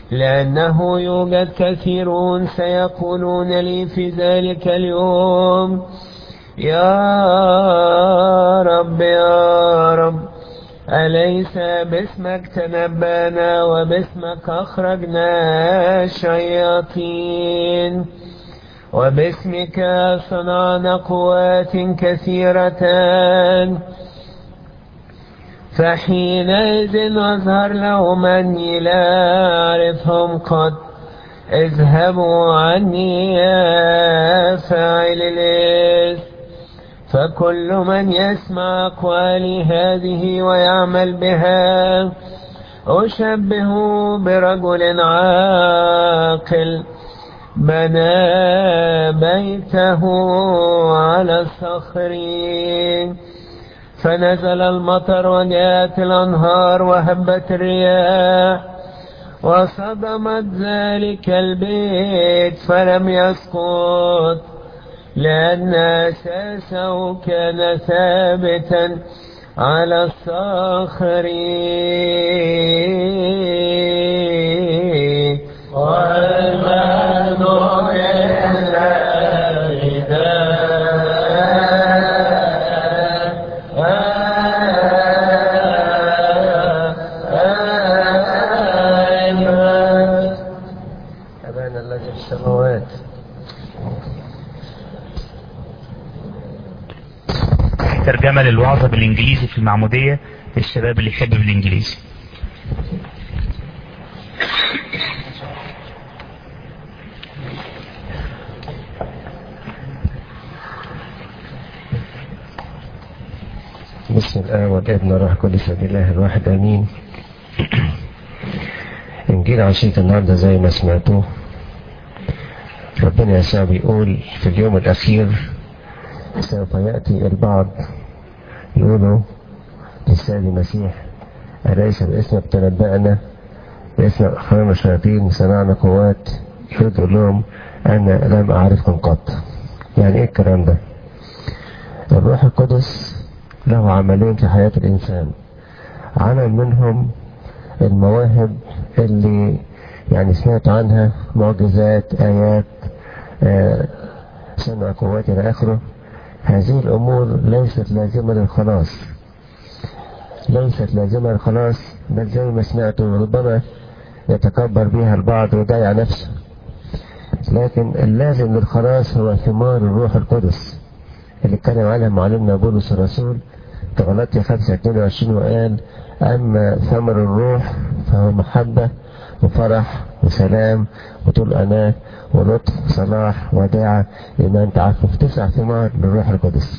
لأنه يوجد كثيرون سيقولون لي في ذلك اليوم يا رب يا رب أليس باسمك تنبأنا وباسمك أخرجنا الشياطين وباسمك صنعنا قوات كثيرة فحينئذ أظهر لهم أني لا أعرفهم قد اذهبوا عني يا فاعل الإثم فكل من يسمع أقوالي هذه ويعمل بها أشبه برجل عاقل بنى بيته على الصخر فنزل المطر وجاءت الأنهار وهبت الرياح وصدمت ذلك البيت فلم يسقط لأن أساسه كان ثابتا على الصخر والمهد أبانا الذي في السماوات ترجمة للوعظة بالإنجليزي في المعمودية للشباب اللي يحب بالإنجليزي بسم الله والابن والروح القدس بالله الواحد امين انجيل عشية النهارده زي ما سمعتوه ربنا يسوع بيقول في اليوم الاخير سوف ياتي البعض يقولوا للسيد المسيح أليس باسمك تنبأنا باسمك أخرجنا الشياطين صنعنا قوات يرد لهم أنا لم أعرفكم قط يعني إيه الكلام ده الروح القدس له عملين في حياة الإنسان عمل منهم المواهب اللي يعني سمعت عنها معجزات آيات آه صنع قوات إلى آخره هذه الأمور ليست لازمة للخلاص ليست لازمة للخلاص بل زي ما سمعتوا ربما يتكبر بها البعض ويضيع نفسه لكن اللازم للخلاص هو ثمار الروح القدس اللي اتكلم عنها معلمنا بولس الرسول في غلطية 5 22 وقال أما ثمر الروح فهو محبة وفرح وسلام وطول أناة ولطف وصلاح وداعة إيمان تعفف تسع ثمار للروح القدس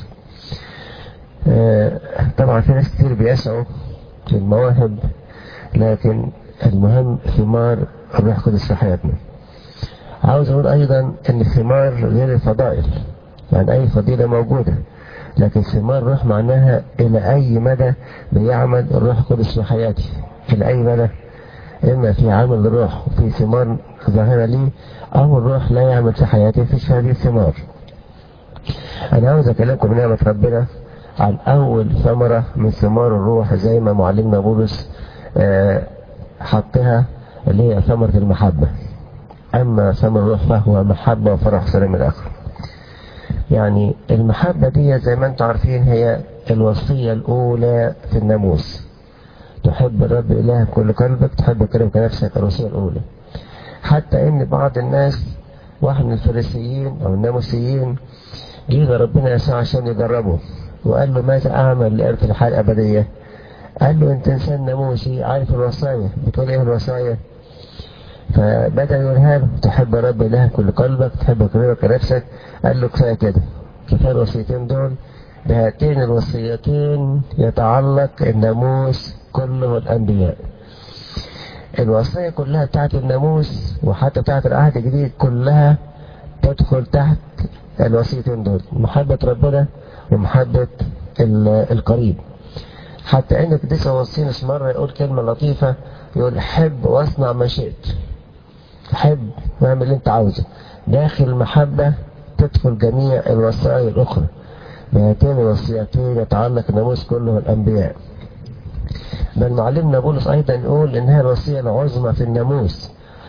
آه طبعا في ناس كتير بيسعوا للمواهب لكن المهم ثمار الروح القدس في حياتنا عاوز أقول أيضا أن الثمار غير الفضائل يعني أي فضيلة موجودة لكن ثمار الروح معناها إلى أي مدى بيعمل الروح القدس في حياتي إلى أي مدى إما في عمل الروح وفي ثمار ظاهرة لي أو الروح لا يعمل في حياتي في هذه الثمار أنا عاوز أكلمكم بنعمة ربنا عن أول ثمرة من ثمار الروح زي ما معلمنا بولس آه حطها اللي هي ثمرة المحبة أما ثمر الروح فهو محبة وفرح سلام الآخر يعني المحبة دي زي ما انتم عارفين هي الوصية الأولى في الناموس تحب الرب إله بكل قلبك تحب كلمك نفسك الوصية الأولى حتى إن بعض الناس واحد من الفريسيين أو الناموسيين جه ربنا يسوع عشان يجربه وقال له ماذا أعمل لأرث الحياة الأبدية قال له أنت إنسان ناموسي عارف الوصايا بتقول إيه الوصايا فبدأ يقولها له تحب رب إله كل قلبك تحب كلمك نفسك قال له كفاية كده كفاية الوصيتين دول بهاتين الوصيتين يتعلق الناموس كله والأنبياء الوصية كلها بتاعت الناموس وحتى بتاعت العهد الجديد كلها تدخل تحت الوصيتين دول محبة ربنا ومحبة القريب حتى ان القديس اغسطينوس مرة يقول كلمة لطيفة يقول حب واصنع ما شئت حب واعمل اللي انت عاوزه داخل المحبة تدخل جميع الوصايا الأخرى بهاتين الوصيتين يتعلق الناموس كله والأنبياء بل معلمنا بولس أيضا يقول إنها الوصية العظمى في الناموس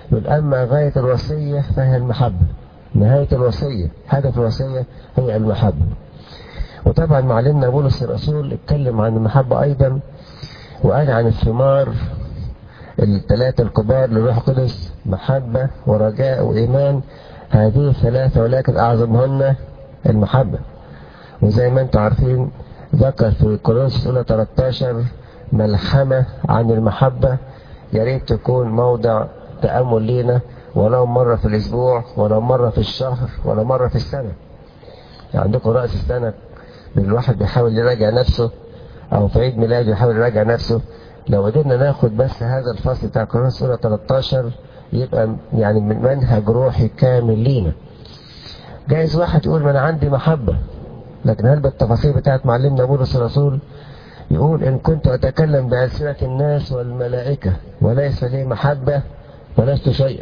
يقول أما غاية الوصية فهي المحبة نهاية الوصية هدف الوصية هي المحبة وطبعا معلمنا بولس الرسول اتكلم عن المحبة أيضا وقال عن الثمار الثلاثة الكبار للروح القدس محبة ورجاء وإيمان هذه الثلاثة ولكن أعظمهن المحبة وزي ما انتم عارفين ذكر في كورنثوس الأولى 13 ملحمة عن المحبة يا ريت تكون موضع تأمل لينا ولو مرة في الأسبوع ولو مرة في الشهر ولو مرة في السنة يعني عندكم رأس السنة الواحد بيحاول يراجع نفسه أو في عيد ميلاده يحاول يراجع نفسه لو قدرنا ناخد بس هذا الفصل بتاع كورنثوس الأولى 13 يبقى يعني من منهج روحي كامل لينا جايز واحد يقول ما أنا عندي محبة لكن هل بالتفاصيل بتاعت معلمنا بولس الرسول يقول إن كنت أتكلم بألسنة الناس والملائكة وليس لي محبة ولست شيئا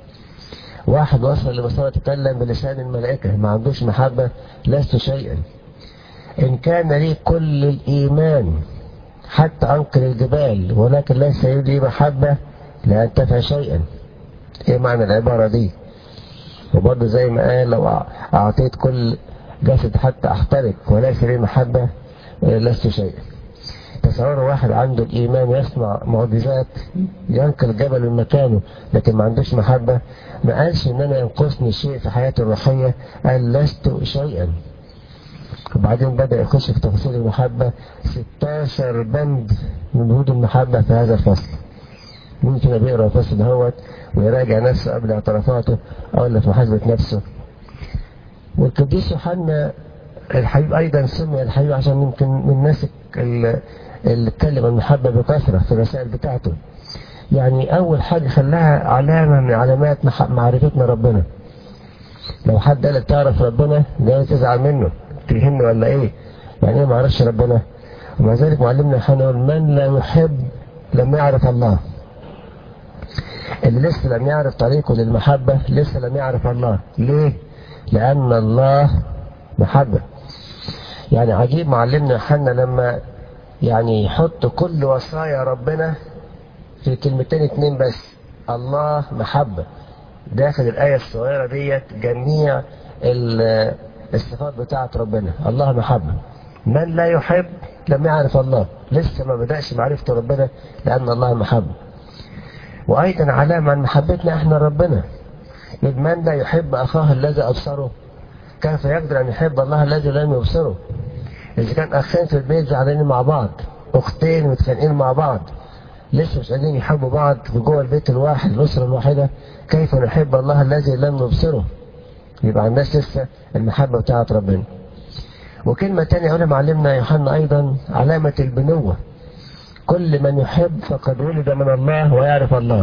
واحد وصل لمستوى يتكلم بلسان الملائكة ما عندوش محبة لست شيئا إن كان لي كل الإيمان حتى أنقل الجبال ولكن ليس لي محبة لا أنتفع شيئا إيه معنى العبارة دي وبرضه زي ما قال لو أعطيت كل جسد حتى أحترق وليس لي محبة لست شيئا تصوروا واحد عنده الإيمان يصنع معجزات ينقل جبل من مكانه لكن ما عندوش محبة ما قالش إن أنا ينقصني شيء في حياتي الروحية قال لست شيئا وبعدين بدأ يخش في تفاصيل المحبة 16 بند من بنود المحبة في هذا الفصل ممكن بيقرا الفصل دهوت ويراجع نفسه قبل اعترافاته أو اللي في محاسبة نفسه والقديس يوحنا الحبيب أيضا سمي الحبيب عشان يمكن من الناس اللي اتكلم عن المحبة بكثرة في الرسائل بتاعته يعني أول حاجة خلاها علامة من علامات معرفتنا ربنا لو حد قالك تعرف ربنا جاي تزعل منه تهمني ولا ايه يعني ايه ما عرفش ربنا ومع ذلك معلمنا يوحنا من لا يحب لم يعرف الله اللي لسه لم يعرف طريقه للمحبة لسه لم يعرف الله ليه لأن الله محبة يعني عجيب معلمنا يوحنا لما يعني يحط كل وصايا ربنا في كلمتين اتنين بس الله محبة داخل الآية الصغيرة ديت جميع الصفات بتاعت ربنا الله محبة من لا يحب لم يعرف الله لسه ما بدأش معرفة ربنا لأن الله محبة وأيضا علامة عن محبتنا احنا ربنا إذ من لا يحب أخاه الذي أبصره كيف يقدر أن يحب الله الذي لم يبصره إذا كان أخين في البيت زعلانين مع بعض أختين متخانقين مع بعض لسه مش قادرين يحبوا بعض في جوه البيت الواحد الأسرة الواحدة كيف نحب الله الذي لم نبصره يبقى عندناش لسه المحبة بتاعت ربنا وكلمة تانية يقولها معلمنا يوحنا أيضا علامة البنوة كل من يحب فقد ولد من الله ويعرف الله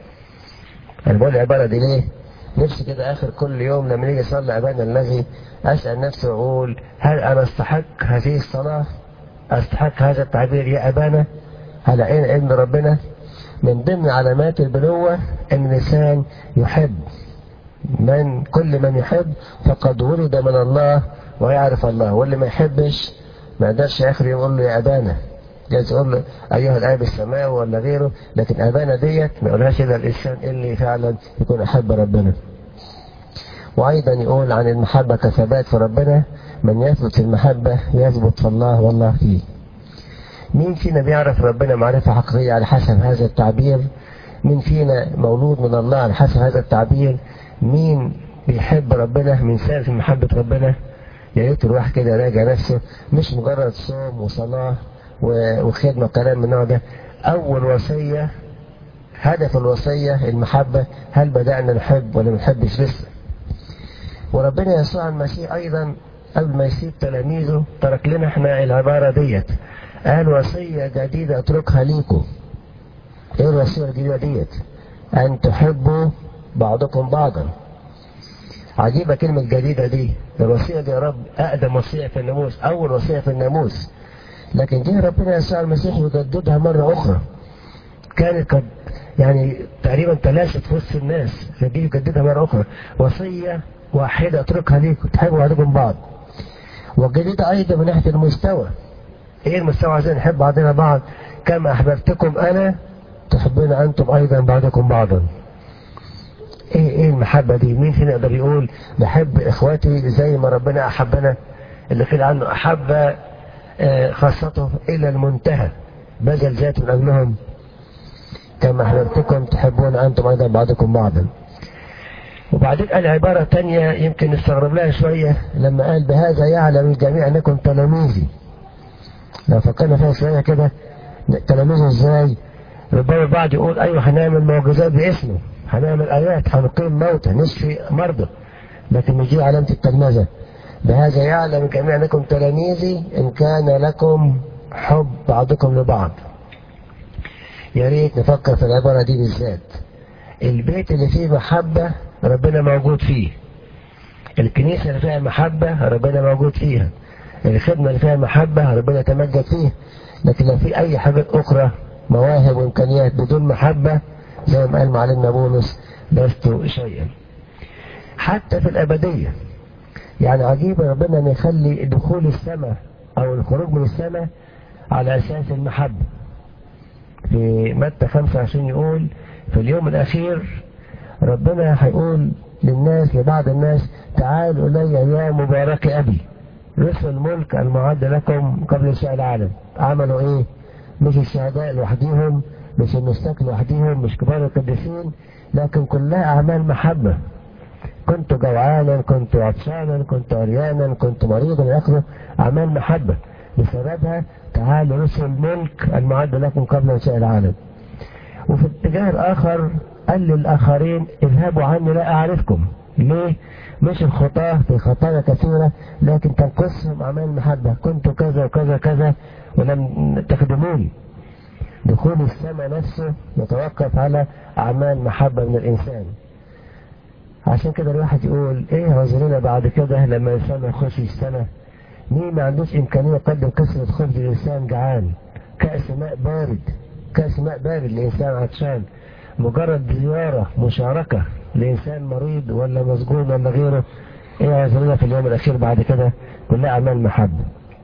أنا بقول العبارة دي ليه؟ نفسي كده آخر كل يوم لما نيجي أصلي أبانا الذي أسأل نفسي وأقول هل أنا أستحق هذه الصلاة؟ أستحق هذا التعبير يا أبانا؟ هل عين ابن ربنا؟ من ضمن علامات البنوة أن الإنسان يحب من كل من يحب فقد ولد من الله ويعرف الله واللي ما يحبش ما يقدرش اخر يقول له يا ابانا جايز يقول له ايها الاب السماوي ولا غيره لكن ابانا ديت ما يقولهاش الا الانسان اللي فعلا يكون احب ربنا وايضا يقول عن المحبه كثبات في ربنا من يثبت في المحبه يثبت في الله والله فيه مين فينا بيعرف ربنا معرفه حقيقيه على حسب هذا التعبير مين فينا مولود من الله على حسب هذا التعبير مين بيحب ربنا من سالف محبة ربنا يا ريت الواحد كده يراجع نفسه مش مجرد صوم وصلاة وخدمة وكلام من النوع ده أول وصية هدف الوصية المحبة هل بدأنا نحب ولا ما نحبش لسه وربنا يسوع المسيح أيضا قبل ما يسيب تلاميذه ترك لنا احنا العبارة ديت قال وصية جديدة أتركها ليكم ايه الوصية الجديدة ديت أن تحبوا بعضكم بعضا عجيبة كلمة جديدة دي ده الوصية دي يا رب أقدم وصية في الناموس أول وصية في الناموس لكن جه ربنا يسوع المسيح يجددها مرة أخرى كانت قد يعني تقريبا تلاشت في وسط الناس فجه يجددها مرة أخرى وصية واحدة اتركها ليكم تحبوا بعضكم بعض والجديدة أيضا من ناحية المستوى إيه المستوى عايزين نحب بعضنا بعض كما أحببتكم أنا تحبون أنتم أيضا بعضكم بعضا ايه ايه المحبة دي مين فينا يقدر يقول بحب اخواتي زي ما ربنا احبنا اللي قيل عنه احب آه، خاصته الى المنتهى بذل ذاته من اجلهم كما احببتكم تحبون انتم ايضا بعضكم بعضا وبعدين قال عبارة تانية يمكن نستغرب لها شوية لما قال بهذا يعلم الجميع انكم تلاميذي لو فكرنا فيها شوية كده تلاميذه ازاي ربما البعض يقول ايوه هنعمل معجزات باسمه هنعمل ايات هنقيم موتى نشفي مرضى لكن مش دي علامة التلمذة بهذا يعلم الجميع انكم تلاميذي ان كان لكم حب بعضكم لبعض يا ريت نفكر في العبارة دي بالذات البيت اللي فيه محبة ربنا موجود فيه الكنيسة اللي فيها محبة ربنا موجود فيها الخدمة اللي فيها محبة ربنا يتمجد فيها لكن لو في أي حاجات أخرى مواهب وإمكانيات بدون محبة زي ما قال معلمنا بولس لست شيئا حتى في الأبدية يعني عجيب ربنا أن يخلي دخول السماء أو الخروج من السماء على أساس المحبة في متى 25 يقول في اليوم الأخير ربنا هيقول للناس لبعض الناس تعالوا إلي يا مبارك أبي رثوا الملك المعد لكم قبل إنشاء العالم عملوا إيه؟ مش الشهداء لوحديهم مش المستك لوحديهم مش كبار القديسين لكن كلها أعمال محبة كنت جوعانا كنت عطشانا كنت عريانا كنت مريضا إلى آخره أعمال محبة بسببها تعالوا رثوا الملك المعد لكم قبل إنشاء العالم وفي الاتجاه الآخر قال للآخرين اذهبوا عني لا أعرفكم ليه؟ مش الخطاة في خطايا كثيرة لكن تنقصهم أعمال محبة كنت كذا وكذا كذا ولم تخدموني دخول السماء نفسه يتوقف على أعمال محبة من الإنسان عشان كده الواحد يقول ايه عذرنا بعد كده لما الإنسان يخش السنة مين ما عندوش إمكانية يقدم كسرة خبز لإنسان جعان كأس ماء بارد كأس ماء بارد لإنسان عطشان مجرد زيارة مشاركة لإنسان مريض ولا مسجون ولا غيره ايه عذرنا في اليوم الأخير بعد كده كلها أعمال محبة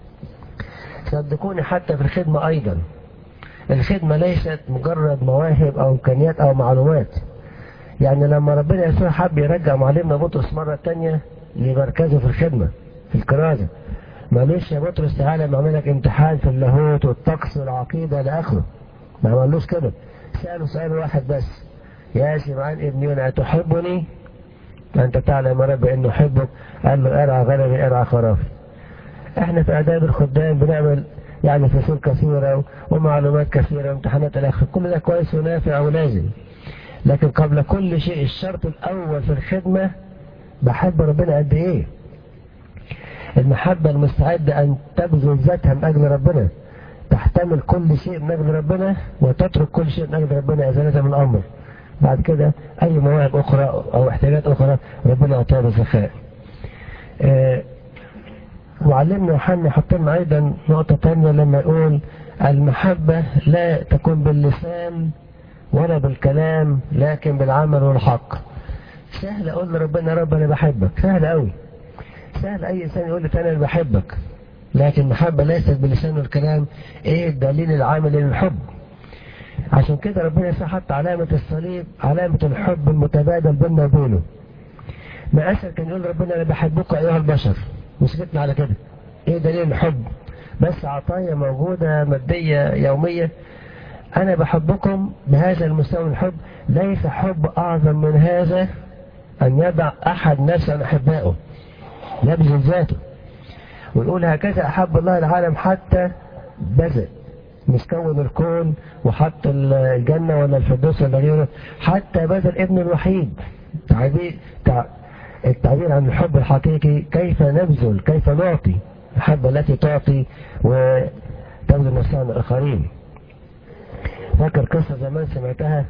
صدقوني حتى في الخدمة أيضا الخدمة ليست مجرد مواهب أو إمكانيات أو معلومات يعني لما ربنا يسوع حب يرجع معلمنا بطرس مرة تانية لمركزه في الخدمة في الكرازة معلش يا بطرس تعالى نعمل لك امتحان في اللاهوت والطقس والعقيدة لآخره ما عملوش كده سأله سؤال واحد بس يا سمعان ابني أنا تحبني أنت تعلم يا رب إنه أحبك قال له ارعى غنمي ارعى خرافي احنا في آداب الخدام بنعمل يعني فصول كثيرة ومعلومات كثيرة وامتحانات الآخر كل ده كويس ونافع ولازم لكن قبل كل شيء الشرط الأول في الخدمة بحب ربنا قد إيه المحبة المستعدة أن تبذل ذاتها من أجل ربنا تحتمل كل شيء من أجل ربنا وتترك كل شيء من أجل ربنا إزالة من الأمر بعد كده أي مواهب أخرى أو احتياجات أخرى ربنا يعطيها بسخاء آه وعلمنا يوحنا يحط لنا أيضا نقطة تانية لما يقول المحبة لا تكون باللسان ولا بالكلام لكن بالعمل والحق سهل أقول لربنا رب أنا بحبك سهل قوي سهل أي إنسان يقول لي أنا بحبك لكن المحبة ليست باللسان والكلام إيه الدليل العامل للحب عشان كده ربنا يسوع حط علامة الصليب علامة الحب المتبادل بيننا وبينه ما أسهل كان يقول ربنا أنا بحبك أيها البشر وسكتنا على كده إيه دليل الحب بس عطايا موجودة مادية يومية أنا بحبكم بهذا المستوى من الحب ليس حب أعظم من هذا أن يضع أحد نفسه أحبائه يبذل ذاته ونقول هكذا أحب الله العالم حتى بذل مش كون الكون وحط الجنة ولا الفردوس ولا غيره حتى بذل ابن الوحيد تعبير التعبير عن الحب الحقيقي كيف نبذل كيف نعطي الحب التي تعطي وتبذل نفسها الآخرين فاكر قصة زمان سمعتها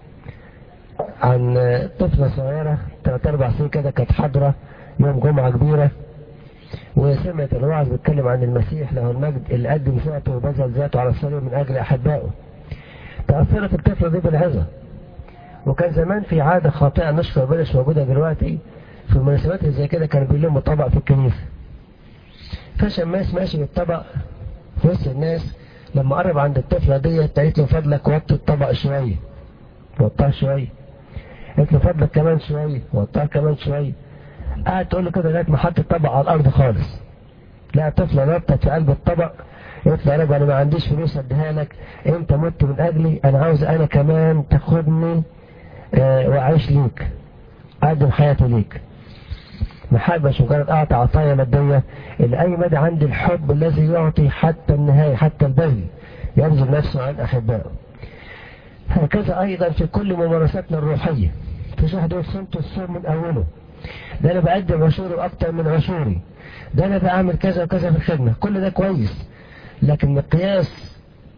عن طفلة صغيرة ثلاث أربع سنين كده كانت حاضرة يوم جمعة كبيرة وسمعت الوعظ بيتكلم عن المسيح له المجد اللي قدم ذاته وبذل ذاته على الصليب من أجل أحبائه تأثرت الطفلة دي بالعظة وكان زمان في عادة خاطئة نشفى بلش موجودة دلوقتي في المناسبات اللي زي كده كانوا بيلموا طبق في الكنيسة فشماس ماشي بالطبق في وسط الناس لما قرب عند الطفلة دي قالت له فضلك وطي الطبق شوية وطاه شوية قلت له فضلك كمان شويه وطاها كمان شويه قاعد تقول له كده لغايه ما حط الطبق على الارض خالص لا طفله نطت في قلب الطبق قلت له يا رب انا ما عنديش فلوس اديها لك انت مت من اجلي انا عاوز انا كمان تاخدني آه واعيش ليك اقدم حياتي ليك محبة مش مجرد أعطي عطايا مادية إلى أي مدى عندي الحب الذي يعطي حتى النهاية حتى البذل يبذل نفسه عن أحبائه هكذا أيضا في كل ممارساتنا الروحية في واحد يقول صمت الصوم من أوله ده أنا بقدم عشوري أكتر من عشوري ده أنا بعمل كذا وكذا في الخدمة كل ده كويس لكن مقياس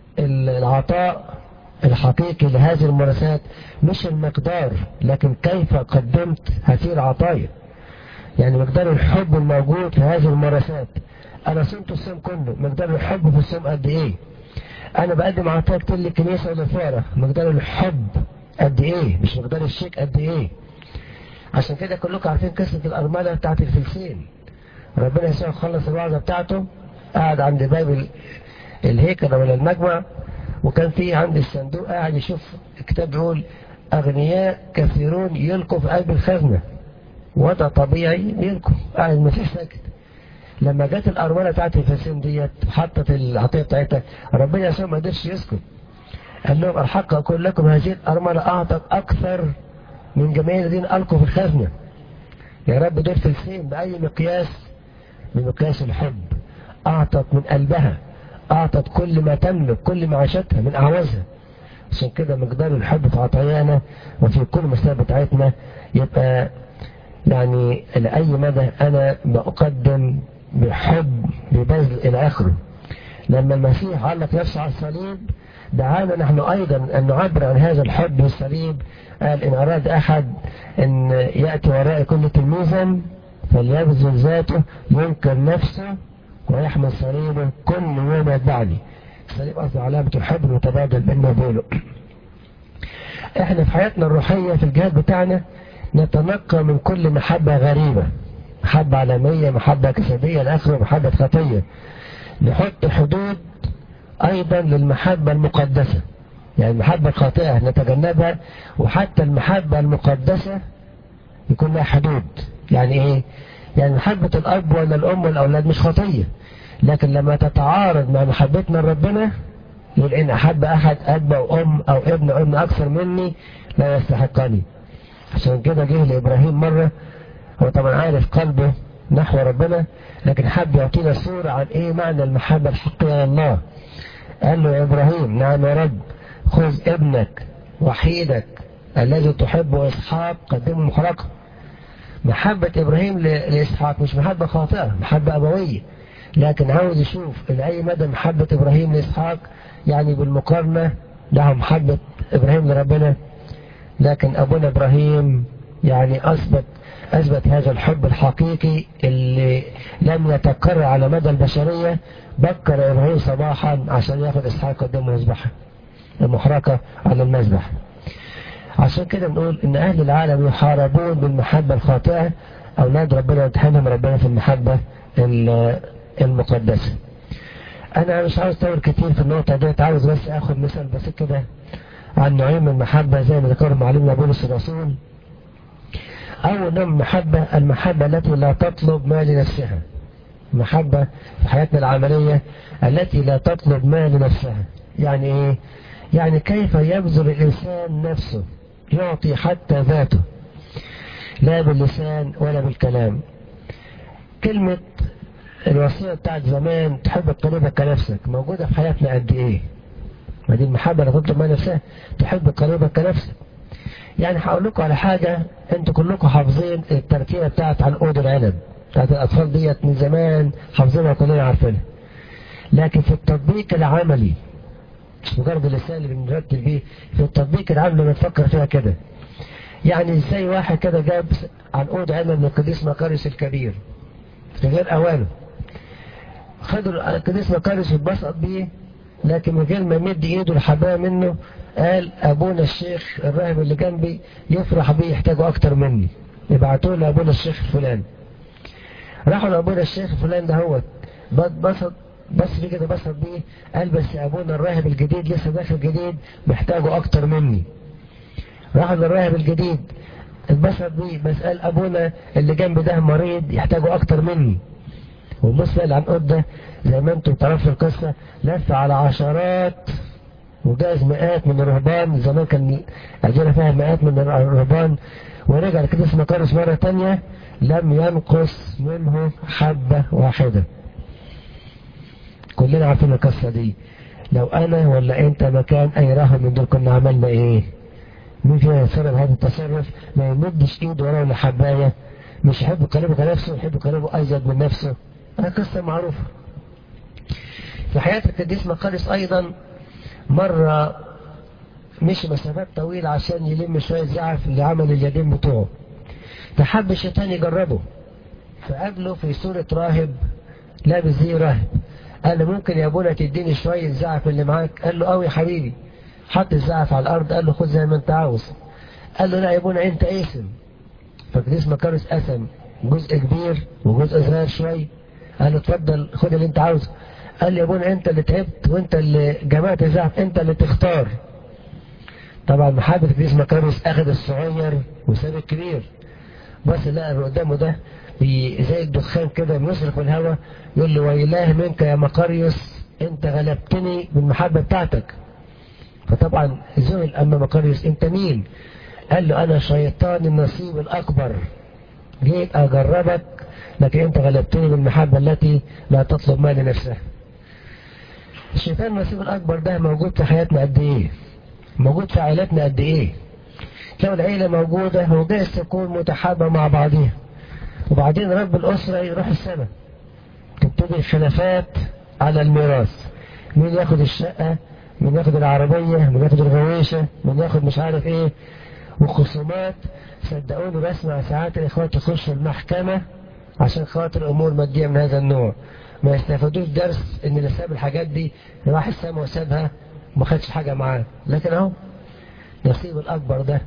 العطاء الحقيقي لهذه الممارسات مش المقدار لكن كيف قدمت هذه العطايا يعني مقدار الحب الموجود في هذه الممارسات انا صمت الصوم كله مقدار الحب في الصوم قد ايه انا بقدم عطايا كتير للكنيسه والفارة مقدار الحب قد ايه مش مقدار الشيك قد ايه عشان كده كلكم عارفين قصه الارمله بتاعت الفلسين ربنا يسوع خلص الوعظه بتاعته قعد عند باب الهيكل ولا المجمع وكان في عند الصندوق قاعد يشوف الكتاب بيقول اغنياء كثيرون يلقوا في قلب الخزنه وضع طبيعي يلقوا قاعد المسيح ساكت لما جت الارمله بتاعت الفلسين ديت حطت العطيه بتاعتها ربنا يسوع ما قدرش يسكت قال لهم الحق اقول لكم هذه الارمله اعطت اكثر من جميع الذين القوا في الخزنه يا رب دول فلسين باي مقياس بمقياس الحب اعطت من قلبها اعطت كل ما تملك كل معاشتها من اعوازها عشان كده مقدار الحب في عطايانا وفي كل مسألة بتاعتنا يبقى يعني لأي مدى أنا بقدم بحب ببذل إلى آخره لما المسيح علق نفسه على الصليب دعانا نحن أيضا أن نعبر عن هذا الحب بالصليب قال إن أراد أحد أن يأتي وراء كل تلميذا فليبذل ذاته ينكر نفسه ويحمل صليبه كل يوم يتبعني الصليب قصدي علامة الحب المتبادل بيننا وبينه احنا في حياتنا الروحية في الجهاد بتاعنا نتنقى من كل محبة غريبة محبة عالمية محبة جسدية الآخرة محبة خطية نحط حدود أيضا للمحبة المقدسة يعني المحبة الخاطئة نتجنبها وحتى المحبة المقدسة يكون لها حدود يعني ايه يعني محبة الأب ولا الأم والأولاد مش خطية لكن لما تتعارض مع محبتنا لربنا يقول إن أحب أحد أب أو أم أو ابن أو ابن أكثر مني لا يستحقني عشان كده جه لإبراهيم مرة هو طبعا عارف قلبه نحو ربنا لكن حب يعطينا صورة عن إيه معنى المحبة الحقيقية لله قال له يا إبراهيم نعم يا رب خذ ابنك وحيدك الذي تحبه إسحاق قدمه محرقه محبة إبراهيم لإسحاق مش محبة خاطئة محبة أبوية لكن عاوز يشوف إلى أي مدى محبة إبراهيم لإسحاق يعني بالمقارنة له محبة إبراهيم لربنا لكن أبونا إبراهيم يعني أثبت أثبت هذا الحب الحقيقي اللي لم يتكرر على مدى البشرية بكر إبراهيم صباحا عشان ياخد إسحاق قدام المذبحة المحرقة على المذبح عشان كده بنقول ان اهل العالم يحاربون بالمحبة الخاطئة اولاد ربنا يتحمم ربنا في المحبة المقدسة انا مش عاوز اطول كتير في النقطة ديت عاوز بس اخد مثال بس كده عن نوعين من المحبة زي ما ذكر معلمنا بولس الرسول اول نوع من المحبة المحبة التي لا تطلب ما لنفسها محبة في حياتنا العملية التي لا تطلب ما لنفسها يعني ايه يعني كيف يبذل الإنسان نفسه يعطي حتى ذاته لا باللسان ولا بالكلام كلمة الوصية بتاعت زمان تحب قريبك كنفسك موجودة في حياتنا قد ايه ما دي المحبة اللي تطلب ما نفسها تحب قريبك كنفسك يعني هقول لكم على حاجة انتوا كلكم حافظين التركيبة بتاعت عنقود العنب بتاعت الأطفال ديت من زمان حافظينها كلنا عارفينها لكن في التطبيق العملي مش مجرد اللسان اللي بنرتب بيه في التطبيق العام لما نفكر فيها كده يعني ازاي واحد كده جاب عنقود عنب من القديس مقارس الكبير في غير اوانه خدوا القديس مقارس واتبسط بيه لكن من غير ما يمد ايده لحباه منه قال ابونا الشيخ الراهب اللي جنبي يفرح بيه يحتاجه اكتر مني يبعتوه لابونا الشيخ فلان راحوا لابونا الشيخ فلان ده هو بسط بس في كده بسط بيه قال بس ابونا الراهب الجديد لسه داخل جديد محتاجه اكتر مني راح للراهب الجديد اتبسط بيه بس قال ابونا اللي جنب ده مريض يحتاجه اكتر مني وبص بقى العنقود ده زي ما انتم تعرفوا القصه لف على عشرات وجاز مئات من الرهبان زمان كان عندنا فيها مئات من الرهبان ورجع كده اسمه كارس مرة تانية لم ينقص منه حبة واحدة كلنا عارفين القصة دي لو انا ولا انت مكان اي راهب من دول كنا عملنا ايه مين فينا يتصرف هذا التصرف ما يمدش ايده ولا ولا حباية مش يحب يقلبه كنفسه يحب يقلبه ازيد من نفسه هذه قصة معروفة في حياة القديس مقارس ايضا مرة مشي مسافات طويلة عشان يلم شوية زعف لعمل اليدين بتوعه فحب الشيطان يجربه فقابله في صورة راهب لابس زي راهب قال له ممكن يا ابونا تديني شوية الزعف اللي معاك قال له قوي يا حبيبي حط الزعف على الارض قال له خد زي ما انت عاوز قال له لا يا ابونا انت اسم فقديس مكارس قسم جزء كبير وجزء صغير شوية قال له اتفضل خد اللي انت عاوزه قال لي يا ابونا انت اللي تعبت وانت اللي جمعت الزعف انت اللي تختار طبعا محبة قديس مكارس اخذ الصغير وساب الكبير بس لقى اللي قدامه ده زي الدخان كده بيصرخ في الهواء يقول له ويلاه منك يا مقاريوس انت غلبتني بالمحبة بتاعتك فطبعا ذهل اما مقاريوس انت مين قال له انا شيطان النصيب الاكبر جيت اجربك لكن انت غلبتني بالمحبة التي لا تطلب ما لنفسها الشيطان النصيب الاكبر ده موجود في حياتنا قد ايه موجود في عائلتنا قد ايه لو العيلة موجودة هو جايز تكون متحابة مع بعضها وبعدين رب الأسرة يروح السماء تبتدي الخلافات على الميراث مين ياخد الشقة مين ياخد العربية مين ياخد الغويشة مين ياخد مش عارف ايه وخصومات صدقوني بسمع ساعات الاخوات يخشوا المحكمة عشان خاطر امور مادية من هذا النوع ما يستفادوش درس ان اللي ساب الحاجات دي راح السماء وسابها ما خدش حاجة معاه لكن اهو نصيب الاكبر ده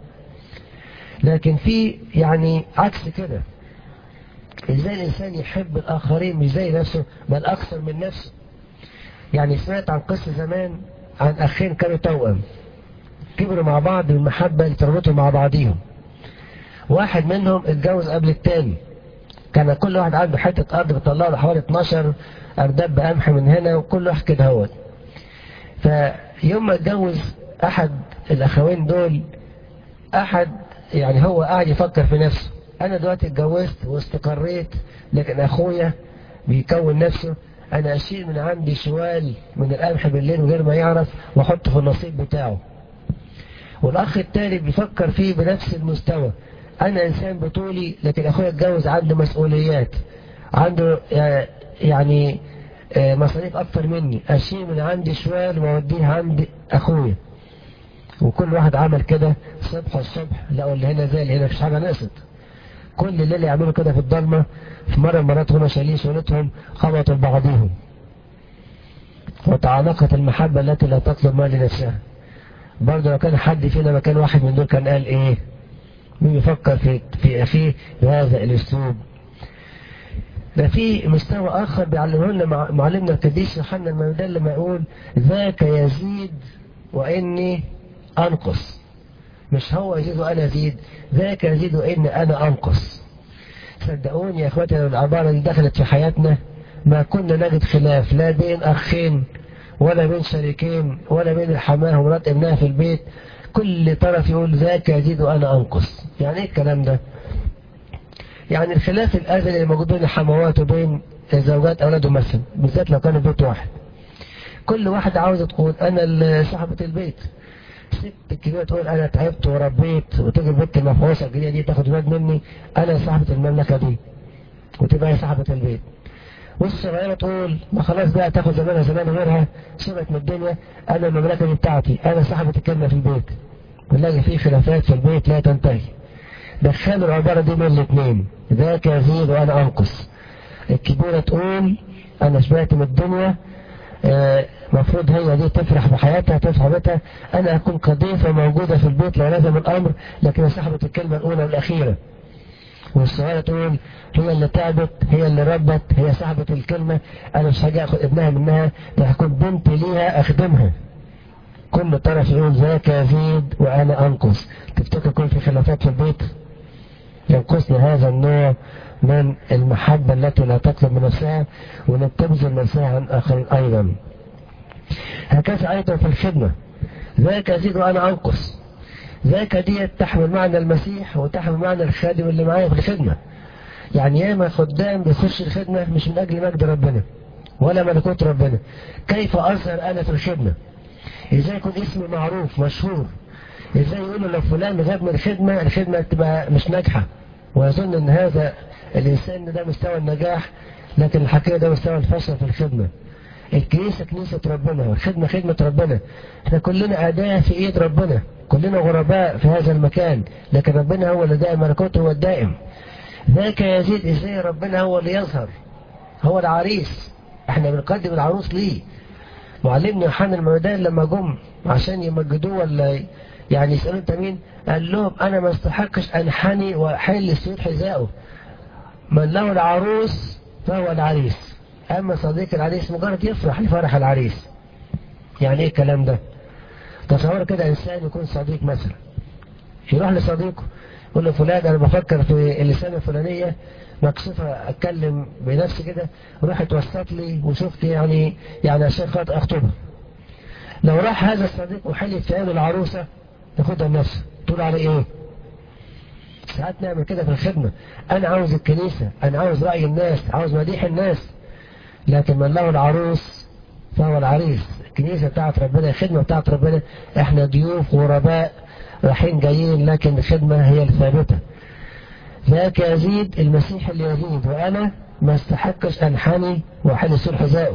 لكن في يعني عكس كده ازاي الانسان يحب الاخرين مش زي نفسه بل اكثر من نفسه يعني سمعت عن قصة زمان عن اخين كانوا توأم كبروا مع بعض بالمحبة اللي تربطوا مع بعضيهم واحد منهم اتجوز قبل التاني كان كل واحد عنده حتة ارض بتطلع له حوالي 12 ارداب قمح من هنا وكل واحد كده هوت فيوم ما اتجوز احد الاخوين دول احد يعني هو قاعد يفكر في نفسه انا دلوقتي اتجوزت واستقريت لكن اخويا بيكون نفسه انا اشيل من عندي شوال من القمح بالليل من غير ما يعرف واحطه في النصيب بتاعه والاخ التاني بيفكر فيه بنفس المستوى انا انسان بطولي لكن اخويا اتجوز عنده مسؤوليات عنده يعني مصاريف اكتر مني اشيل من عندي شوال واوديه عند اخويا وكل واحد عمل كده صبح الصبح لقوا اللي هنا زي اللي هنا مفيش حاجه نقصت كل الليل يعملوا كده في الضلمه في مره مرات هما شايلين شغلتهم خبطوا بعضهم وتعانقت المحبه التي لا تطلب ما لنفسها برضه لو كان حد فينا مكان واحد من دول كان قال ايه مين يفكر في في اخيه بهذا الاسلوب ده في مستوى اخر بيعلمه لنا معلمنا القديس يوحنا المعمدان لما يقول ذاك يزيد واني انقص مش هو يزيد وانا ازيد ذاك يزيد واني انا انقص صدقوني يا اخواتي لو العباره اللي دخلت في حياتنا ما كنا نجد خلاف لا بين اخين ولا بين شريكين ولا بين الحماه ومرات ابنها في البيت كل طرف يقول ذاك يزيد وانا انقص يعني ايه الكلام ده يعني الخلاف الازلي اللي موجود بين الحموات وبين زوجات اولادهم مثلا بالذات لو كان البيت واحد كل واحد عاوزه تقول انا صاحبه البيت الست الكبيره تقول انا تعبت وربيت وتيجي البنت المفعوصه الجديده دي تاخد ولاد مني انا صاحبه المملكه دي وتبقى هي صاحبه البيت والصغيره تقول ما خلاص بقى تاخد زمانها زمان غيرها سمعت من الدنيا انا المملكه دي بتاعتي انا صاحبه الكلمه في البيت ونلاقي في خلافات في البيت لا تنتهي دخلوا العباره دي بين الاثنين ذاك يزيد وانا انقص الكبيره تقول انا شبعت من الدنيا المفروض هي دي تفرح بحياتها تفرح بيتها انا اكون كضيفه موجوده في البيت لو لازم الامر لكن صاحبه الكلمه الاولى والاخيره والصغيره تقول هي اللي تعبت هي اللي ربت هي صاحبه الكلمه انا مش هاجي اخد ابنها منها ده هكون بنت ليها اخدمها كل طرف يقول ذاك يزيد وأنا أنقص تفتكر يكون في خلافات في البيت ينقصني هذا النوع من المحبة التي لا تطلب من نفسها ولا تبذل نفسها عن آخرين أيضا هكذا أيضا في الخدمة ذاك يزيد وأنا أنقص ذاك دي تحمل معنى المسيح وتحمل معنى الخادم اللي معايا في الخدمة يعني ياما خدام بيخش الخدمة مش من أجل مجد ربنا ولا ملكوت ربنا كيف أظهر أنا في الخدمة إزاي يكون اسمي معروف مشهور إزاي يقولوا لو فلان غاب من الخدمة الخدمة تبقى مش ناجحة ويظن أن هذا الإنسان ده مستوى النجاح لكن الحقيقة ده مستوى الفشل في الخدمة الكنيسة كنيسة ربنا والخدمة خدمة ربنا احنا كلنا أداة في إيد ربنا كلنا غرباء في هذا المكان لكن ربنا هو اللي دائم ملكوته هو الدائم ذاك يزيد ازاي ربنا هو اللي يظهر هو العريس احنا بنقدم العروس ليه معلمنا يوحنا المعدان لما جم عشان يمجدوه ولا يعني يسألوا انت مين قال لهم انا ما استحقش انحني واحل السيود حذائه من له العروس فهو العريس اما صديق العريس مجرد يفرح لفرح العريس يعني ايه الكلام ده تصور كده انسان يكون صديق مثلا يروح لصديقه يقول له فلان انا بفكر في اللسانه الفلانيه مكسوفه اتكلم بنفسي كده روح اتوسط لي وشفت يعني يعني عشان خاطر اخطبها لو راح هذا الصديق وحلف في العروسه ياخدها لنفسه تقول على ايه؟ ساعات نعمل كده في الخدمه انا عاوز الكنيسه انا عاوز راي الناس عاوز مديح الناس لكن من له العروس فهو العريس الكنيسه بتاعت ربنا الخدمه بتاعت ربنا احنا ضيوف غرباء رايحين جايين لكن الخدمه هي الثابته ذاك يزيد المسيح اللي يزيد وانا ما استحقش انحني واحل سور حذائه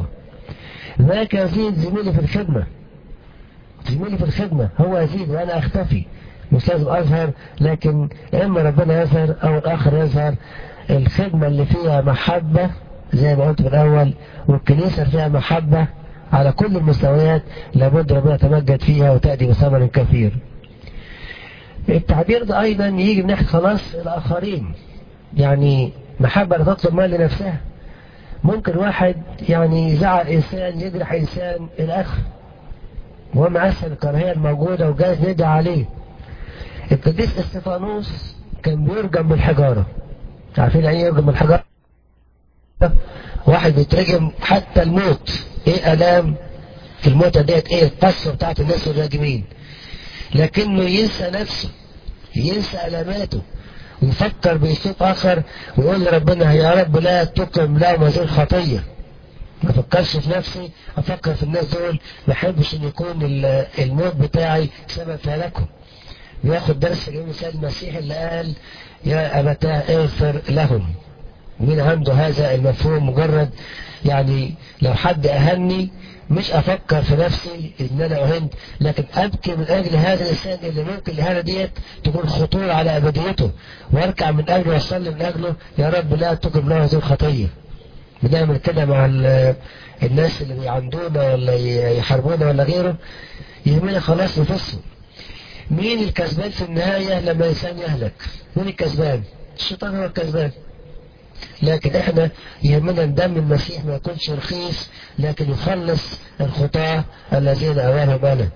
ذاك يزيد زميلي في الخدمه زميلي في الخدمه هو يزيد وانا اختفي مش لازم اظهر لكن اما ربنا يظهر او الاخر يظهر الخدمه اللي فيها محبه زي ما قلت في الاول والكنيسه فيها محبه على كل المستويات لابد ربنا يتمجد فيها وتأتي بثمر كثير التعبير ده أيضا يجي من ناحية خلاص الآخرين يعني محبة لا تطلب مال لنفسها ممكن واحد يعني يزعل إنسان يجرح إنسان الأخ وهو معسل الكراهية الموجودة وجايز ندعي عليه القديس استفانوس كان بيرجم بالحجارة عارفين يعني يرجم بالحجارة واحد بيترجم حتى الموت ايه الام في الموتة ديت ايه القصة بتاعت الناس الراجمين لكنه ينسى نفسه ينسى ألماته ويفكر بأسلوب آخر ويقول لربنا يا رب لا تقم لا مزول خطية ما افكرش في نفسي افكر في الناس دول ما احبش ان يكون الموت بتاعي سبب في هلاكهم بياخد درس جميل سيد المسيح اللي قال يا ابتاه اغفر لهم مين عنده هذا المفهوم مجرد يعني لو حد اهني مش افكر في نفسي ان انا اهنت لكن ابكي من اجل هذا الانسان اللي ممكن الهانه ديت تكون خطوره على ابديته واركع من اجله واصلي من اجله يا رب لا تقم له هذه الخطيه بنعمل كده مع الناس اللي بيعندونا ولا يحاربونا ولا غيره يهمنا خلاص نفسهم مين الكسبان في النهايه لما الانسان يهلك مين الكسبان الشيطان هو الكسبان لكن احنا يهمنا ان دم المسيح ما يكونش رخيص لكن يخلص الخطاة الذين اوانهم انا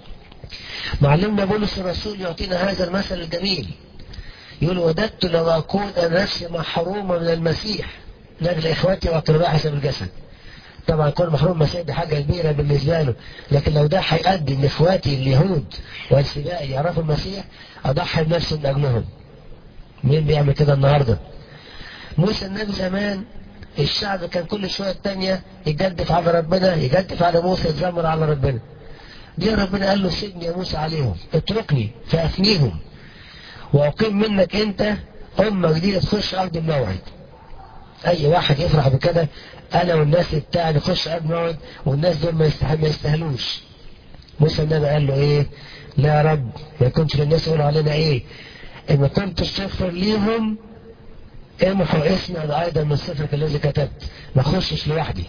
معلمنا بولس الرسول يعطينا هذا المثل الجميل يقول وددت لو اكون انا نفسي محرومة من المسيح لاجل اخواتي واقرباء حسب الجسد طبعا كل محروم المسيح دي حاجة كبيرة بالنسبة له لكن لو ده هيؤدي ان اخواتي اليهود والسباء يعرفوا المسيح اضحي بنفسي من اجلهم مين بيعمل كده النهارده موسى النبي زمان الشعب كان كل شوية تانية يجدف على ربنا يجدف على موسى يتذمر على ربنا دي ربنا قال له سيبني يا موسى عليهم اتركني فأفنيهم وأقيم منك أنت أمة جديدة تخش أرض الموعد أي واحد يفرح بكده أنا والناس بتاعي نخش أرض الموعد والناس دول ما, يستحل ما يستاهلوش موسى النبي قال له إيه لا يا رب ما يكونش للناس يقولوا علينا إيه إن ما كنتش تغفر ليهم امحوا اسمي انا ايضا من صفرك الذي كتبت ما اخشش لوحدي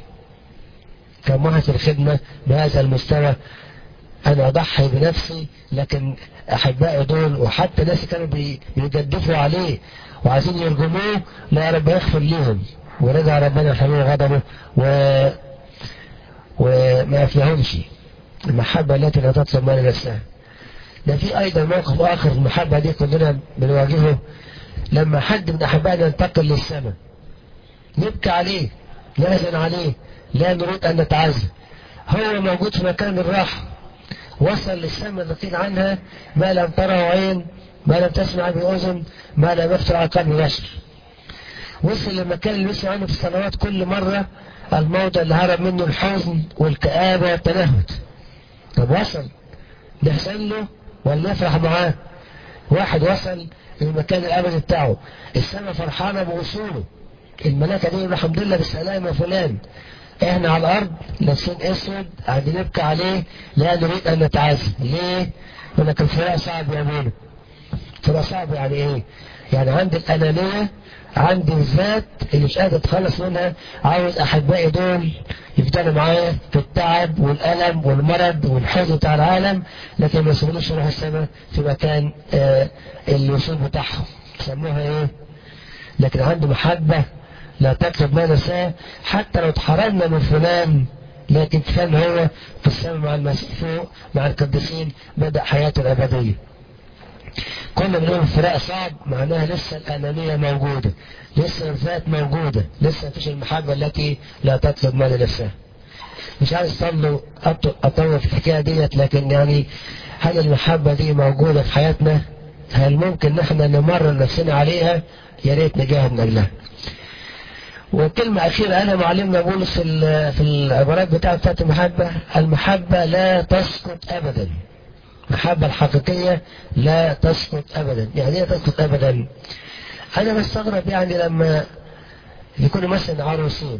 كان في الخدمة بهذا المستوى انا اضحي بنفسي لكن احبائي دول وحتى ناس كانوا بيجدفوا عليه وعايزين يرجموه لا رب يغفر ليهم ورجع ربنا حميه غضبه و... وما افلهمش المحبة التي لا تطلب مال نفسها ده في أيضا موقف آخر المحبة دي كلنا بنواجهه لما حد من أحبائنا ينتقل للسماء نبكي عليه نحزن عليه لا نريد أن نتعزى هو موجود في مكان الراحة وصل للسماء التي قيل عنها ما لم تره عين ما لم تسمع به أذن ما لم يفتر على قلب بشر وصل للمكان اللي وصل عنه في الصلوات كل مرة الموضع اللي هرب منه الحزن والكآبة والتنهد طب وصل نحزن له ولا نفرح معاه واحد وصل للمكان الأبدي بتاعه السماء فرحانة بوصوله الملاكة دي الحمد لله بالسلامة فلان احنا على الارض لابسين اسود قاعدين نبكي عليه لا نريد ان نتعازى ليه؟ يقول لك الفراق صعب يا مينا الفراق صعب يعني ايه؟ يعني عندي الانانيه عندي الذات اللي مش قادر اتخلص منها عاوز احبائي دول يفضلوا معايا في التعب والالم والمرض والحزن بتاع العالم لكن ما يسيبونيش اروح السماء في مكان آه الوصول بتاعهم سموها ايه؟ لكن عنده محبه لا تكتب ما نساه حتى لو اتحرمنا من فلان لكن كان هو في السماء مع المسيح فوق مع القديسين بدأ حياته الأبدية كنا بنقول الفراق صعب معناها لسه الأنانية موجودة لسه الذات موجودة لسه مفيش المحبة التي لا تطلب ما لنفسها مش عايز اطول اطول في الحكايه ديت لكن يعني هل المحبه دي موجوده في حياتنا؟ هل ممكن نحن نمرن نفسنا عليها؟ يا ريت نجاهد من اجلها. وكلمة أخيرة أنا معلمنا بولس في في العبارات بتاعة بتاعت المحبة المحبة لا تسقط أبدا المحبة الحقيقية لا تسقط أبدا يعني إيه تسقط أبدا أنا بستغرب يعني لما يكونوا مثلا عروسين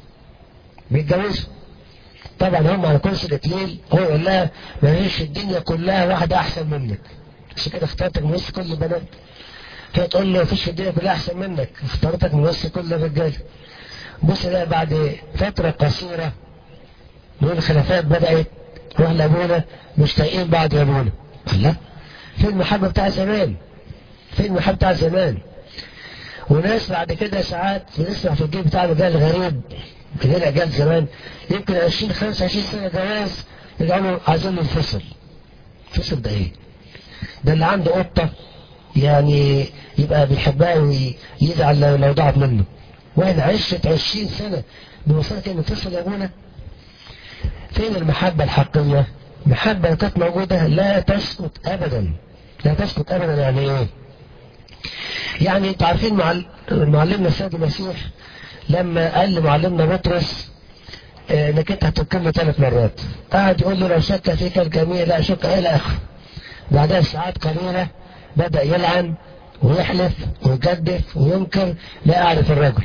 بيتجوزوا طبعا هم على كرسي الاثنين هو يقول لها ما فيش الدنيا كلها واحدة أحسن منك عشان كده اخترتك من وسط كل البنات فهي تقول له مفيش في الدنيا كلها احسن منك اخترتك من وسط كل الرجال بص لا بعد فترة قصيرة نقول الخلافات بدأت نروح لابونا مش طايقين بعض يا ابونا لا فين المحبة بتاع زمان فين المحبة بتاع زمان وناس بعد كده ساعات بنسمع في الجيل بتاع رجال غريب غير رجال زمان يمكن 20 25 سنة جواز يرجعوا عايزين ينفصل انفصل ده ايه؟ ده اللي عنده قطة يعني يبقى بيحبها ويزعل لو لو ضاعت منه واحد عشت عشرين سنة بوصلت انه تصل يا ابونا فين المحبة الحقيقية المحبة اللي كانت موجودة لا تسقط ابدا لا تسقط ابدا يعني ايه يعني انتوا عارفين معلمنا السيد المسيح لما قال لمعلمنا بطرس انك انت هتكلم ثلاث مرات قعد يقول له لو شك فيك الجميع لا شك الى اخره بعدها ساعات قليله بدأ يلعن ويحلف ويجدف وينكر لا أعرف الرجل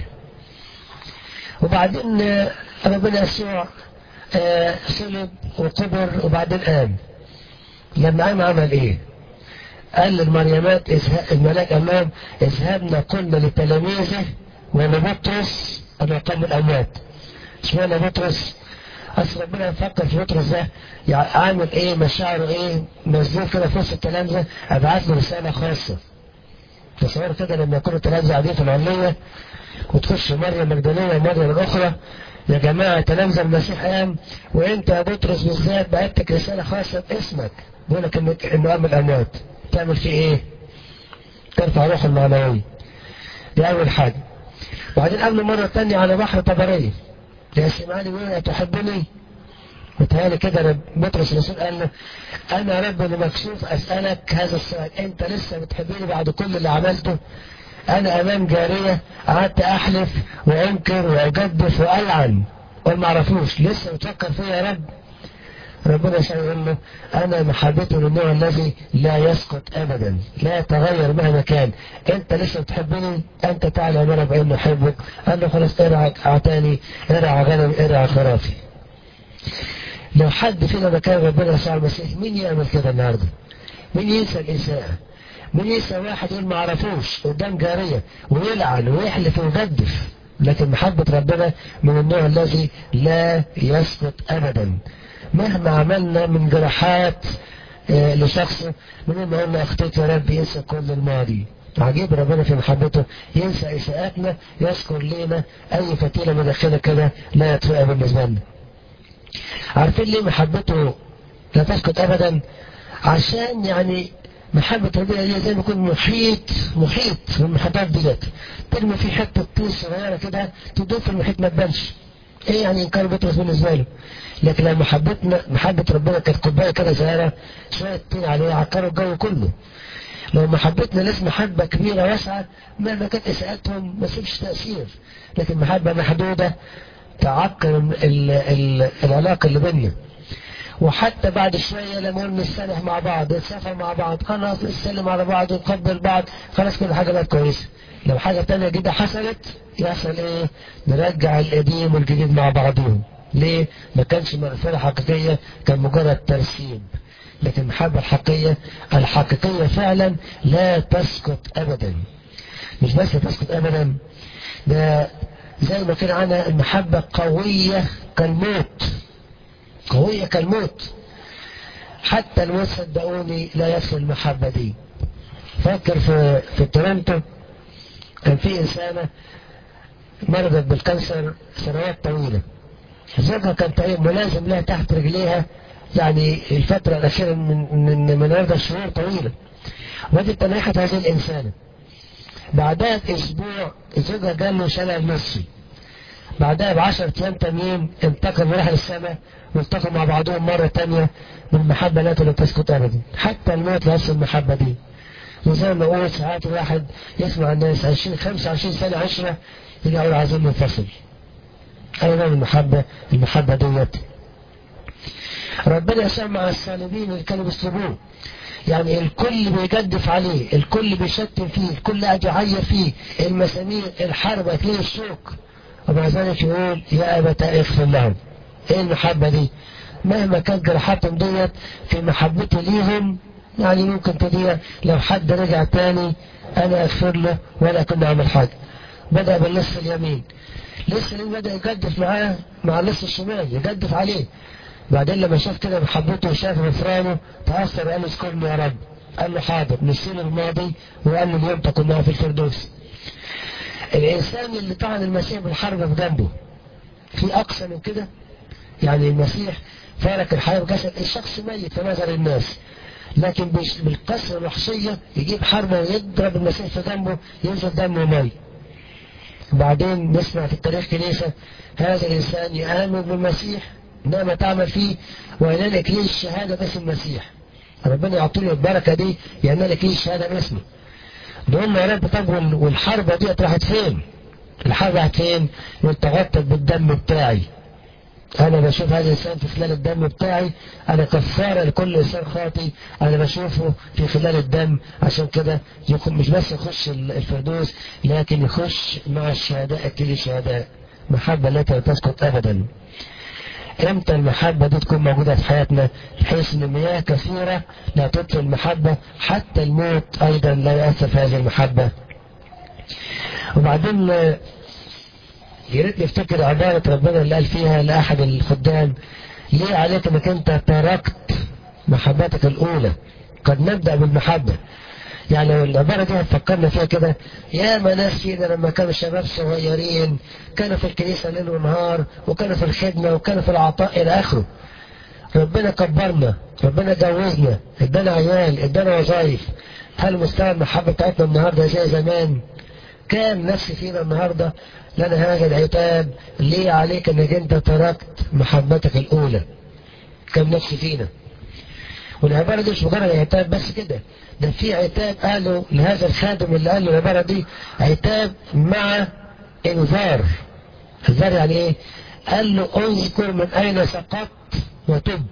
وبعدين ربنا يسوع صلب وقبر وبعدين قام لما قام عمل ايه قال للمريمات الملاك قال لهم اذهبنا قلنا لتلاميذه وانا بطرس انا قام الاموات اشمعنى بطرس اصل ربنا يفكر في بطرس ده يعني عامل ايه مشاعره ايه مزنوق كده في وسط التلامذه ابعت له رساله خاصه تصور كده لما يكونوا التلامذه قاعدين في العليه وتخش مريم مجدليه ومريم الاخرى يا جماعه تلامذه المسيح قام وانت يا بطرس بالذات بعتك رساله خاصه باسمك بيقول لك انه قام الاموات تعمل فيه ايه؟ ترفع روح المعنويه دي اول حاجه وبعدين قابله مره ثانيه على بحر طبريه يا سمعني وين تحبني متهيألي كده بطرس الرسول قال له انا يا رب اللي مكسوف اسالك هذا السؤال انت لسه بتحبني بعد كل اللي عملته انا امام جاريه قعدت احلف وانكر واجدف والعن وما اعرفوش لسه بتفكر فيا يا رب ربنا يقول له انا محبتي للنوع الذي لا يسقط ابدا لا يتغير مهما كان انت لسه بتحبني انت تعلم انا بانه احبك قال له خلاص ارعى اعتاني ارعى غنم ارعى خرافي لو حد فينا مكان ربنا يسوع المسيح مين يعمل كده النهارده؟ مين ينسى الاساءة؟ مين ينسى واحد يقول ما عرفوش قدام جاريه ويلعن ويحلف ويجدف لكن محبة ربنا من النوع الذي لا يسقط ابدا مهما عملنا من جراحات آه لشخص من ما قلنا اخطيت يا رب ينسى كل الماضي عجيب ربنا في محبته ينسى اساءاتنا يذكر لنا اي فتيله مدخله كده لا يطفئها بالنسبه لنا عارفين ليه محبته لا تسكت ابدا عشان يعني محبة ربنا دي زي ما يكون محيط محيط من المحبات ديت ترمي فيه حتة طين صغيرة كده تدوب في المحيط ما تبانش ايه يعني انكار بطرس بالنسبة له لكن لو محبتنا محبة ربنا كانت كوباية كده صغيرة شوية طين عليها عكروا الجو كله لو محبتنا ناس محبة كبيرة واسعة مهما كانت إساءتهم ما تسيبش تأثير لكن محبة محدودة تعكر ال ال العلاقة اللي بيننا وحتى بعد شوية لما نصالح مع بعض نتسافر مع بعض خلاص نسلم على بعض ونقبل بعض خلاص كل حاجة بقت كويسة لو حاجة تانية جديدة حصلت يحصل ايه نرجع القديم والجديد مع بعضهم ليه ما كانش مغفرة حقيقية كان مجرد ترسيم لكن المحبة الحقيقية الحقيقية فعلا لا تسقط أبدا مش بس تسقط أبدا ده زي ما كان عنا المحبة قوية كالموت قوية كالموت حتى الموت صدقوني لا يصل المحبة دي فاكر في في تورنتو كان في إنسانة مرضت بالكانسر سنوات طويلة زوجها كان تقريبا ملازم لها تحت رجليها يعني الفترة الأخيرة من من من أربع شهور طويلة وهذه تناحت هذه الإنسانة بعدها بأسبوع زوجها جاله له شلل نصفي بعدها بعشرة أيام تانيين انتقل وراح للسماء والتقوا مع بعضهم مرة تانية من المحبة لا تسكت أبدا حتى الموت لا يصل المحبة دي وزي ما أقول ساعات الواحد يسمع الناس 20 25 سنة عشرة يجي يقول عايزين ننفصل أيضا المحبة المحبة ديت ربنا سمع الصالبين اللي كانوا بيسلبوه يعني الكل بيجدف عليه الكل بيشتم فيه الكل قاعد يعير فيه المسامير الحرب هتلاقي الشوك ومع ذلك يقول يا أبتا اغفر لهم ايه المحبة دي مهما كانت جرحاتهم ديت في محبتي ليهم يعني ممكن تضيع لو حد رجع تاني انا اغفر له ولا كنا اعمل حاجة بدأ بالنصف اليمين لسه اليمين بدأ يجدف معاه مع النصف الشمال يجدف عليه بعدين لما شاف كده محبته وشاف غفرانه تأثر قال له اذكرني يا رب قال له حاضر نسينا الماضي وقال له اليوم تكون معه في الفردوس الإنسان اللي طعن المسيح بالحرب في جنبه في أقصى من كده يعني المسيح فارق الحياة بجسد الشخص ميت في نظر الناس لكن بالقسوة الوحشية يجيب حربة ويضرب المسيح في جنبه ينزل دمه مي بعدين نسمع في التاريخ كنيسة هذا الإنسان يآمن بالمسيح نعم تعمل فيه وينالك ليه الشهادة باسم المسيح ربنا يعطيله البركة دي ينالك ليه الشهادة باسمه دول يا رب طب والحربة دي راحت فين الحربة راحت فين واتغطت بالدم بتاعي انا بشوف هذا الانسان في خلال الدم بتاعي انا كفارة لكل انسان خاطي انا بشوفه في خلال الدم عشان كده مش بس يخش الفردوس لكن يخش مع الشهداء كل الشهداء محبة لا تسقط ابدا امتى المحبة دي تكون موجودة في حياتنا بحيث ان مياه كثيرة لا تطفي المحبة حتى الموت ايضا لا يأثر في هذه المحبة وبعدين يا ريت نفتكر عبارة ربنا اللي قال فيها لأحد الخدام ليه عليك انك انت تركت محبتك الاولى قد نبدأ بالمحبة يعني لو العبارة دي فكرنا فيها كده يا ما ناس فينا لما كانوا شباب صغيرين كانوا في الكنيسة ليل ونهار وكانوا في الخدمة وكانوا في العطاء إلى آخره ربنا كبرنا ربنا جوزنا ادانا عيال ادانا وظائف هل مستوى المحبة بتاعتنا النهاردة زي زمان كام نفس فينا النهاردة لنا هذا العتاب ليه عليك انك انت تركت محبتك الاولى كم نفس فينا والعبارة دي مش مجرد عتاب بس كده ده في عتاب قالوا لهذا الخادم اللي قال له العبارة دي عتاب مع انذار انذار يعني ايه قال له اذكر من اين سقطت وتب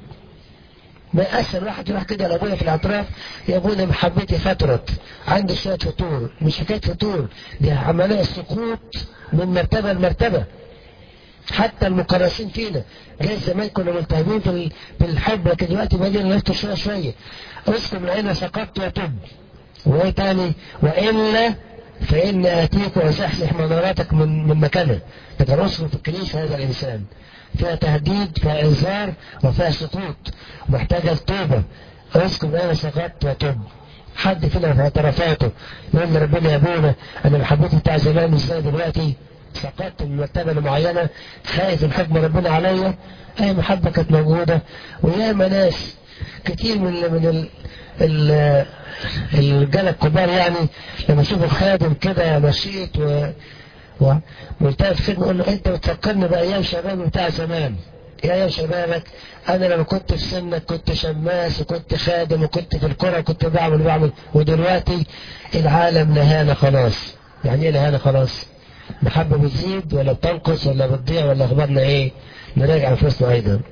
ما اسهل واحد يروح كده لابويا في الاعتراف يا ابونا محبتي فترت عندي شويه فطور مش حكايه فطور دي عمليه سقوط من مرتبه لمرتبه حتى المكرسين فينا جاي زمان كنا ملتهبين في بالحب لكن دلوقتي بدينا نفتح شويه شويه اذكر من اين سقطت وتب وايه تاني والا فان اتيك وازحزح مناراتك من من مكانها ده كان في الكنيسه هذا الانسان فيها تهديد فيها انذار وفيها سقوط محتاجه التوبه اذكر من اين سقطت وتب حد فينا في اعترافاته يقول ربنا يا ابونا انا محبتي بتاع زمان مش زي دلوقتي سقطت من مرتبة معينة خايف الحكم ربنا عليا اي محبة كانت موجودة وياما ناس كتير من من ال ال الرجاله الكبار يعني لما يشوفوا خادم كده نشيط و و ملتقى خدمه يقول له انت بتفكرني بايام شبابي بتاع زمان يا ايام شبابك انا لما كنت في سنك كنت شماس وكنت خادم وكنت في الكرة كنت بعمل بعمل ودلوقتي العالم نهانا خلاص يعني ايه نهانا خلاص محبة بتزيد ولا بتنقص ولا بتضيع ولا اخبارنا ايه نراجع انفسنا ايضا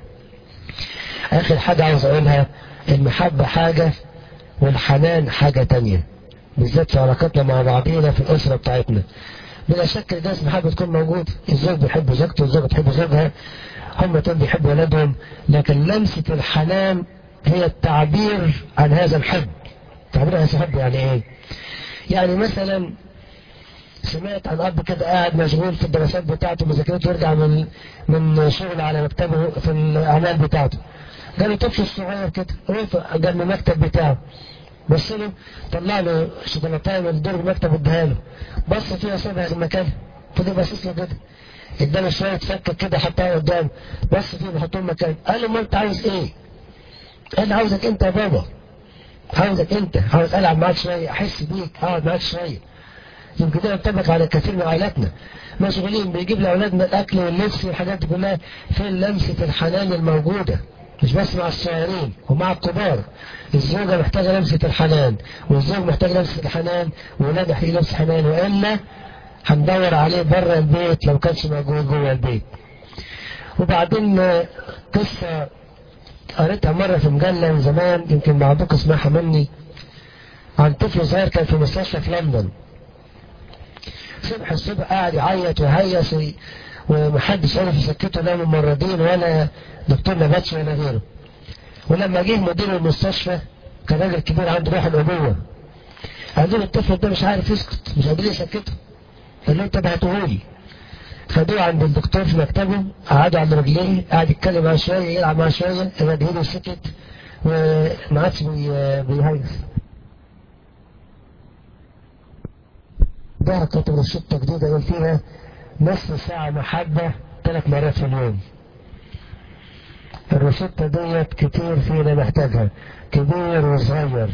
اخر حاجة عاوز اقولها المحبة حاجة والحنان حاجة تانية بالذات في علاقتنا مع بعضينا في الاسرة بتاعتنا بلا شك الناس محبة تكون موجودة الزوج بيحب زوجته والزوجة بتحب زوجها هم دول بيحبوا ولادهم لكن لمسة الحنان هي التعبير عن هذا الحب تعبير عن هذا الحب يعني ايه يعني مثلا سمعت عن اب كده قاعد مشغول في الدراسات بتاعته مذاكرته يرجع من من شغل على مكتبه في الاعمال بتاعته جاله طفل صغير كده وقف جنب المكتب بتاعه بص له طلع له شوكولاتايه من درج المكتب اداها له بص فيها سابها في مكانها فضل باصص له كده اداله شويه فكه كده حطها قدامه بص فيه بيحطهم مكان قال له ما انت عاوز ايه؟ قال له عاوزك انت يا بابا عاوزك انت عاوز العب معاك شويه احس بيك اقعد معاك شويه يمكن ده ينطبق على كثير من عائلاتنا مشغولين بيجيب لاولادنا الاكل واللبس والحاجات دي كلها فين لمسه الحنان الموجوده مش بس مع الصغيرين ومع الكبار الزوجة محتاجة لمسة الحنان والزوج محتاج لمسة الحنان والولاد محتاج لمسة الحنان وإلا هندور عليه بره البيت لو كانش موجود جوه البيت وبعدين قصة قريتها مرة في مجلة من زمان يمكن بعضكم اسمعها مني عن طفل صغير كان في مستشفى في لندن صبح الصبح قاعد يعيط ويهيص ومحدش عرف يسكته لا ممرضين ولا دكتور نباتش ولا غيره ولما جه مدير المستشفى كان راجل كبير عنده روح الأبوة قالوا له الطفل ده مش عارف يسكت مش قادرين يسكته قال له انت بعتهولي خدوه عند الدكتور في مكتبه قعدوا على رجليه قعد يتكلم معاه شويه يلعب معاه شويه الواد هنا سكت وما عادش بيهيص ده كتب روشته جديده يقول فيها نصف ساعه محبه ثلاث مرات في اليوم الروشته ديت كتير فينا محتاجها كبير وصغير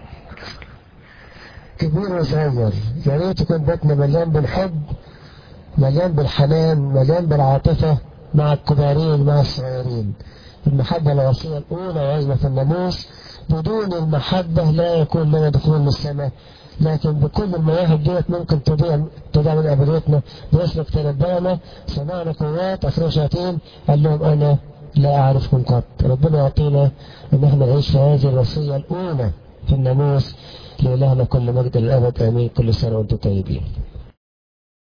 كبير وصغير يا ريت يكون بيتنا مليان بالحب مليان بالحنان مليان بالعاطفة مع الكبارين مع الصغيرين المحبة الوصية الأولى وعزمة الناموس بدون المحبة لا يكون لنا دخول للسماء لكن بكل المواهب ديت ممكن تضيع تضيع من أبديتنا باسمك تنبأنا سمعنا قوات أخرى شاتين قال لهم أنا لا أعرفكم قط ربنا يعطينا أن احنا نعيش في هذه الوصية الأولى في الناموس لإلهنا كل مجد للأبد آمين كل سنة وأنتم طيبين